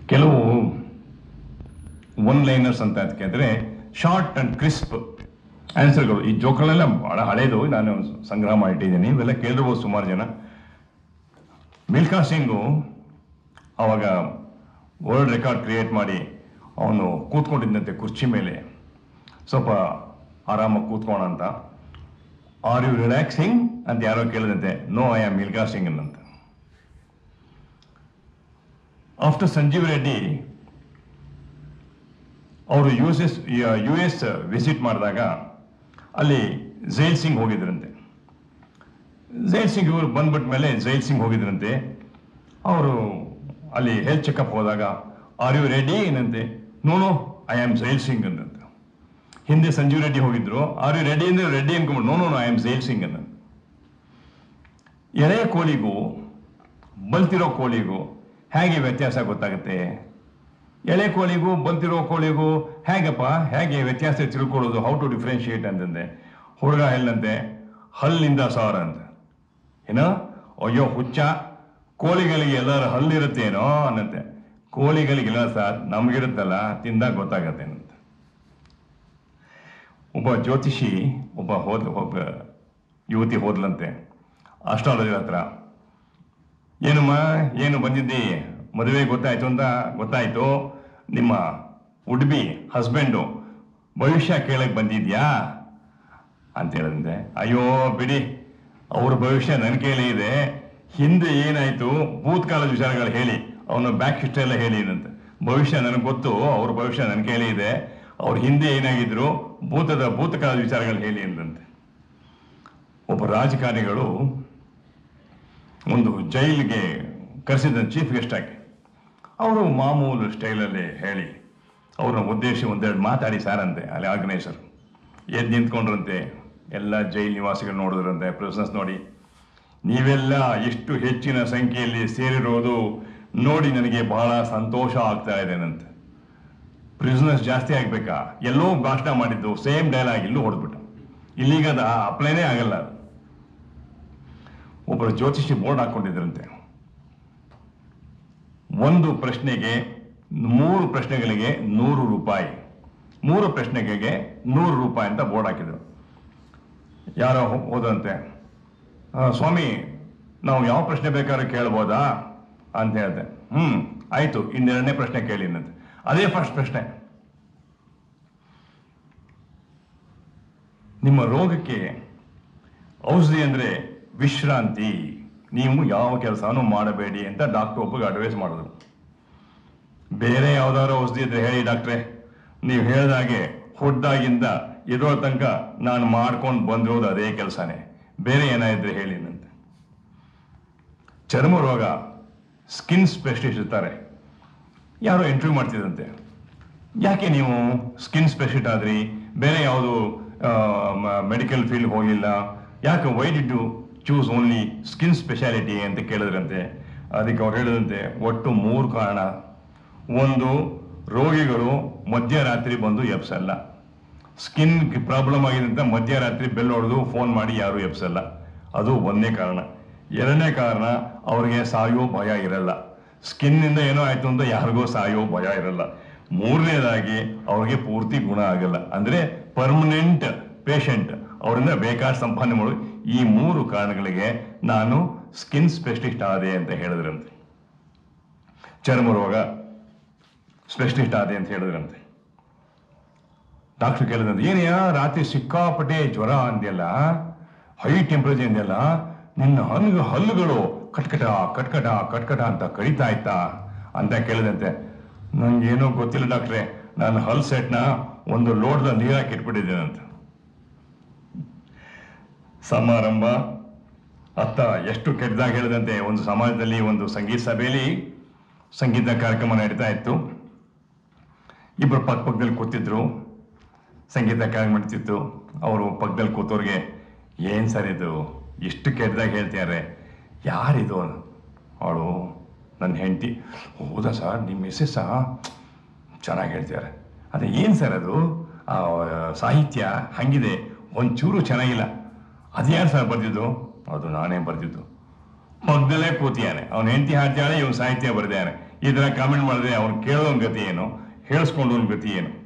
ಕೆಲವು one liners ಅಂತ ಅದಕ್ಕೆ ಅಂದರೆ ಶಾರ್ಟ್ ಅಂಡ್ ಕ್ರಿಸ್ಪ್ ಆನ್ಸರ್ಗಳು ಈ ಜೋಕಲ್ನೆಲ್ಲ ಬಹಳ ಹಳೇದು ನಾನು ಸಂಗ್ರಹ ಮಾಡಿಟ್ಟಿದ್ದೀನಿ ಇವೆಲ್ಲ ಕೇಳಿರ್ಬೋದು ಸುಮಾರು ಜನ ಮಿಲ್ಖಾ ಸಿಂಗು ಅವಾಗ ವರ್ಲ್ಡ್ ರೆಕಾರ್ಡ್ ಕ್ರಿಯೇಟ್ ಮಾಡಿ ಅವನು ಕೂತ್ಕೊಂಡಿದ್ದಂತೆ ಕುರ್ಚಿ ಮೇಲೆ ಸ್ವಲ್ಪ ಆರಾಮಾಗಿ ಕೂತ್ಕೋಣ ಅಂತ ಆರ್ ಯು ರಿಲ್ಯಾಕ್ಸಿಂಗ್ ಅಂತ ಯಾರೋ ಕೇಳಿದಂತೆ no I am Milkha Singh ಅಂತ ಆಫ್ಟರ್ ಸಂಜೀವ್ ರೆಡ್ಡಿ ಅವರು U S S U S visit ಮಾಡಿದಾಗ ಅಲ್ಲಿ ಜೈಲ್ ಸಿಂಗ್ ಹೋಗಿದ್ರಂತೆ ಜೈಲ್ ಸಿಂಗ್ ಇವರು ಬಂದ್ಬಿಟ್ಟ ಮೇಲೆ ಜೈಲ್ ಸಿಂಗ್ ಹೋಗಿದ್ರಂತೆ ಅವರು ಅಲ್ಲಿ ಹೆಲ್ತ್ ಚೆಕಪ್ ಹೋದಾಗ ಆರ್ ಯು ರೆಡಿ ಏನಂತೆ no no I am Zail Singh ಅಂದಂತೆ ಹಿಂದೆ ಸಂಜೀವ್ ರೆಡ್ಡಿ ಹೋಗಿದ್ರು ಆರ್ ಯು ರೆಡಿ ಅಂದ್ರೆ ರೆಡ್ಡಿ ಅನ್ಕೊಂಡ್ಬಿಟ್ಟು no no no I am Zail Singh ಅಂತ ಎಳೆಯ ಕೋಳಿಗೂ ಬಲ್ತಿರೋ ಕೋಳಿಗೂ ಹೇಗೆ ವ್ಯತ್ಯಾಸ ಗೊತ್ತಾಗುತ್ತೆ ಎಳೆ ಕೋಳಿಗೂ ಬಂತಿರೋ ಕೋಳಿಗೂ ಹೇಗಪ್ಪ ಹೇಗೆ ವ್ಯತ್ಯಾಸ ತಿಳ್ಕೊಳ್ಳೋದು ಹೌ ಟು ಡಿಫ್ರೆನ್ಶಿಯೇಟ್ ಅಂತಂದೆ ಹುಡುಗ ಹೇಳಂತೆ ಹಲ್ಲಿಂದ ಸಾರ ಅಂತ ಏನೋ ಅಯ್ಯೋ ಹುಚ್ಚ ಕೋಳಿಗಳಿಗೆ ಎಲ್ಲರ ಹಲ್ಲಿರುತ್ತೇನೋ ಅನ್ನಂತೆ ಕೋಳಿಗಳಿಗೆಲ್ಲ ಸರ್ ನಮಗಿರುತ್ತಲ್ಲ ತಿಂದಾಗ ಗೊತ್ತಾಗತ್ತೆ ಅಂತ ಒಬ್ಬ ಜ್ಯೋತಿಷಿ ಒಬ್ಬ ಹೋದ ಒಬ್ಬ ಯುವತಿ ಹೋದ್ಲಂತೆ ಅಸ್ಟ್ರಾಲಜರ್ ಹತ್ರ ಏನಮ್ಮ ಏನು ಬಂದಿದ್ದಿ ಮದುವೆ ಗೊತ್ತಾಯ್ತು ಅಂತ ಗೊತ್ತಾಯ್ತು ನಿಮ್ಮ ಉಡ್ಬಿ ಹಸ್ಬೆಂಡು ಭವಿಷ್ಯ ಕೇಳಕ್ ಬಂದಿದ್ಯಾ ಅಂತ ಹೇಳಿದಂತೆ ಅಯ್ಯೋ ಬಿಡಿ ಅವ್ರ ಭವಿಷ್ಯ ನನ್ನ ಕೈಲೇ ಇದೆ ಹಿಂದೆ ಏನಾಯ್ತು ಭೂತ್ಕಾಲದ ವಿಚಾರಗಳು ಹೇಳಿ ಅವನು ಬ್ಯಾಕ್ ಹಿಸ್ಟ್ರಿ ಎಲ್ಲ ಹೇಳಿ ಏನಂತೆ ಭವಿಷ್ಯ ನನಗೆ ಗೊತ್ತು ಅವ್ರ ಭವಿಷ್ಯ ನನ್ನ ಕೈಲೇ ಇದೆ ಅವ್ರ ಹಿಂದೆ ಏನಾಗಿದ್ರು ಭೂತದ ಭೂತಕಾಲದ ವಿಚಾರಗಳು ಹೇಳಿ ಅಂದಂತೆ ಒಬ್ಬ ರಾಜಕಾರಣಿಗಳು ಒಂದು ಜೈಲಿಗೆ ಕರೆಸಿದ ಚೀಫ್ ಗೆಸ್ಟ್ ಆಗಿ ಅವರು ಮಾಮೂಲು ಸ್ಟೈಲಲ್ಲಿ ಹೇಳಿ ಅವ್ರನ್ನ ಉದ್ದೇಶ ಒಂದೆರಡು ಮಾತಾಡಿ ಸಾರಂತೆ ಅಲ್ಲಿ ಆರ್ಗನೈಸರ್ ಎದ್ದು ನಿಂತ್ಕೊಂಡ್ರಂತೆ ಎಲ್ಲ ಜೈಲ್ ನಿವಾಸಿಗಳು ನೋಡಿದ್ರಂತೆ ಪ್ರಿಸನ್ಸ್ ನೋಡಿ ನೀವೆಲ್ಲ ಎಷ್ಟು ಹೆಚ್ಚಿನ ಸಂಖ್ಯೆಯಲ್ಲಿ ಸೇರಿರೋದು ನೋಡಿ ನನಗೆ ಬಹಳ ಸಂತೋಷ ಆಗ್ತಾ ಇದೆನಂತೆ ಪ್ರಿಸನರ್ಸ್ ಜಾಸ್ತಿ ಆಗ್ಬೇಕಾ ಎಲ್ಲೋ ಭಾಷಣ ಮಾಡಿದ್ದು ಸೇಮ್ ಡೈಲಾಗ್ ಇಲ್ಲೂ ಹೊಡೆದ್ಬಿಟ್ಟ ಇಲ್ಲಿಗ ಅದು ಅಪ್ಲೈನೇ ಆಗಲ್ಲ ಅದು. ಒಬ್ಬರು ಜ್ಯೋತಿಷಿ ಬೋರ್ಡ್ ಹಾಕೊಂಡಿದ್ರಂತೆ ಒಂದು ಪ್ರಶ್ನೆಗೆ ಮೂರು ಪ್ರಶ್ನೆಗಳಿಗೆ ನೂರು ರೂಪಾಯಿ ಮೂರು ಪ್ರಶ್ನೆಗೆ ನೂರು ರೂಪಾಯಿ ಅಂತ ಬೋರ್ಡ್ ಹಾಕಿದ್ರು ಯಾರೋ ಹೋ- ಹೋದಂತೆ "ಆ, ಸ್ವಾಮಿ ನಾವು ಯಾವ ಪ್ರಶ್ನೆ ಬೇಕಾದ್ರೂ ಕೇಳ್ಬೋದಾ ಅಂತ ಹೇಳ್ದೆ ಹ್ಮ್ ಆಯ್ತು ಇನ್ನೆರಡನೇ ಪ್ರಶ್ನೆ ಕೇಳಿ ಅನ್ನಂತೆ ಅದೇ ಫಸ್ಟ್ ಪ್ರಶ್ನೆ ನಿಮ್ಮ ರೋಗಕ್ಕೆ ಔಷಧಿ ಅಂದ್ರೆ ವಿಶ್ರಾಂತಿ ನೀವು ಯಾವ ಕೆಲಸನೂ ಮಾಡಬೇಡಿ ಅಂತ ಡಾಕ್ಟರ್ ಒಬ್ಬಗೆ ಅಡ್ವೈಸ್ ಮಾಡಿದ್ರು ಬೇರೆ ಯಾವ್ದಾದ್ರು ಔಷಧಿ ಇದ್ರೆ ಹೇಳಿ ಡಾಕ್ಟ್ರೆ ನೀವು ಹೇಳ್ದಾಗೆ ಹುಡ್ದಾಗಿಂದ ಇರೋ ತನಕ ನಾನು ಮಾಡ್ಕೊಂಡು ಬಂದಿರೋದು ಅದೇ ಕೆಲಸನೇ ಬೇರೆ ಏನಾಯಿದ್ರೆ ಹೇಳಿ ನಂತೆ ಚರ್ಮ ರೋಗ ಸ್ಕಿನ್ ಸ್ಪೆಷಲಿಸ್ಟ್ ಇರ್ತಾರೆ ಯಾರೋ ಇಂಟರ್ವ್ಯೂ ಮಾಡ್ತಿದ್ದಂತೆ ಯಾಕೆ ನೀವು ಸ್ಕಿನ್ ಸ್ಪೆಷಲಿಸ್ಟ್ ಆದ್ರಿ ಬೇರೆ ಯಾವುದು ಮೆಡಿಕಲ್ ಫೀಲ್ಡ್ ಹೋಗಿಲ್ಲ ಯಾಕೆ why did you choose only skin speciality ಅಂತ ಕೇಳಿದ್ರಂತೆ ಅದಕ್ಕೆ ಅವ್ರು ಹೇಳಿದಂತೆ ಒಟ್ಟು ಮೂರು ಕಾರಣ ಒಂದು ರೋಗಿಗಳು ಮಧ್ಯರಾತ್ರಿ ಬಂದು ಎಬ್ಸಲ್ಲ ಸ್ಕಿನ್ ಪ್ರಾಬ್ಲಮ್ ಆಗಿದೆ ಅಂತ ಮಧ್ಯರಾತ್ರಿ ಬೆಲ್ ಹೊಡೆದು ಫೋನ್ ಮಾಡಿ ಯಾರು ಎಬ್ಸಲ್ಲ ಅದು ಒಂದನೇ ಕಾರಣ ಎರಡನೇ ಕಾರಣ ಅವ್ರಿಗೆ ಸಾಯೋ ಭಯ ಇರಲ್ಲ ಸ್ಕಿನ್ನಿಂದ ಏನೋ ಆಯ್ತು ಅಂತ ಯಾರಿಗೂ ಸಾಯೋ ಭಯ ಇರಲ್ಲ ಮೂರನೇದಾಗಿ ಅವ್ರಿಗೆ ಪೂರ್ತಿ ಗುಣ ಆಗಲ್ಲ ಅಂದ್ರೆ ಪರ್ಮನೆಂಟ್ ಪೇಷಂಟ್ ಅವರಿಂದ ಬೇಕಾದ ಸಂಪಾದನೆ ಮಾಡು ಈ ಮೂರು ಕಾರಣಗಳಿಗೆ ನಾನು ಸ್ಕಿನ್ ಸ್ಪೆಷಲಿಸ್ಟ್ ಆದೆ ಅಂತ ಹೇಳಿದ್ರಂತೆ ಚರ್ಮ ರೋಗ ಸ್ಪೆಷಲಿಸ್ಟ್ ಆದೆ ಅಂತ ಹೇಳಿದ್ರಂತೆ ಡಾಕ್ಟರ್ ಕೇಳಿದಂತೆ ಏನಯ್ಯ ರಾತ್ರಿ ಸಿಕ್ಕಾಪಟ್ಟೆ ಜ್ವರ ಅಂದ್ಯಲ್ಲ ಹೈ ಟೆಂಪರೇಚರ್ ಅಂದ್ಯಲ್ಲ ನಿನ್ನ ಹಲ್ಲು ಹಲ್ಲುಗಳು ಕಟ್ಕಟ ಕಟ್ಕಟ ಕಟ್ಕಟ ಅಂತ ಕಡಿತಾ ಇತ್ತಾ ಅಂತ ಕೇಳಿದಂತೆ ನಂಗೇನೋ ಗೊತ್ತಿಲ್ಲ ಡಾಕ್ಟ್ರೆ ನಾನು ಹಲ್ ಸೆಟ್ನ ಒಂದು ಲೋಟದಲ್ಲಿ ನೀರು ಹಾಕಿ ಇಟ್ಬಿಟ್ಟಿದ್ದೇನಂತ ಸಮಾರಂಭ ಅತ್ತ ಎಷ್ಟು ಕೆಟ್ಟದಾಗ ಹೇಳಿದಂತೆ ಒಂದು ಸಮಾಜದಲ್ಲಿ ಒಂದು ಸಂಗೀತ ಸಭೆಯಲ್ಲಿ ಸಂಗೀತ ಕಾರ್ಯಕ್ರಮ ನಡೀತಾ ಇತ್ತು ಇಬ್ಬರು ಪಕ್ಕ ಪಕ್ಕದಲ್ಲಿ ಕೂತಿದ್ರು ಸಂಗೀತ ಕಾರ್ಯಕ್ರಮ ನಡೀತಿತ್ತು ಅವರು ಪಕ್ಕದಲ್ಲಿ ಕೂತವ್ರಿಗೆ ಏನ್ ಸರ್ ಇದು ಇಷ್ಟು ಕೆಟ್ಟದಾಗ ಹೇಳ್ತಿದ್ದಾರೆ ಯಾರಿದು ಅವಳು ನನ್ನ ಹೆಂಡತಿ ಹೌದಾ ಸರ್ ನಿಮ್ಮ ಮಿಸ್ಸೆಸ್ಸಾ ಚೆನ್ನಾಗಿ ಹೇಳ್ತಿದ್ದಾರೆ ಅದೇ ಏನು ಸರ್ ಅದು ಆ, ಸಾಹಿತ್ಯ ಹಂಗಿದೆ ಒಂಚೂರು ಚೆನ್ನಾಗಿಲ್ಲ ಅದ್ಯಾರು ಸರ್ ಬರ್ದಿದ್ದು ಅದು ನಾನೇ ಬರ್ದಿದ್ದು ಪಕ್ಕದಲ್ಲೇ ಕೂತಿಯಾನೆ ಅವನ ಹೆಂಡತಿ ಹಾಡ್ತಾಳೆ ಇವನು ಸಾಹಿತ್ಯ ಬರೆದಿದ್ದಾನೆ ಈ ಥರ ಕಾಮೆಂಟ್ ಮಾಡಿದ್ರೆ ಅವ್ರು ಕೇಳೋನ್ ಗತಿ ಏನು ಹೇಳಿಸ್ಕೊಂಡೋನ್ ಗತಿ ಏನು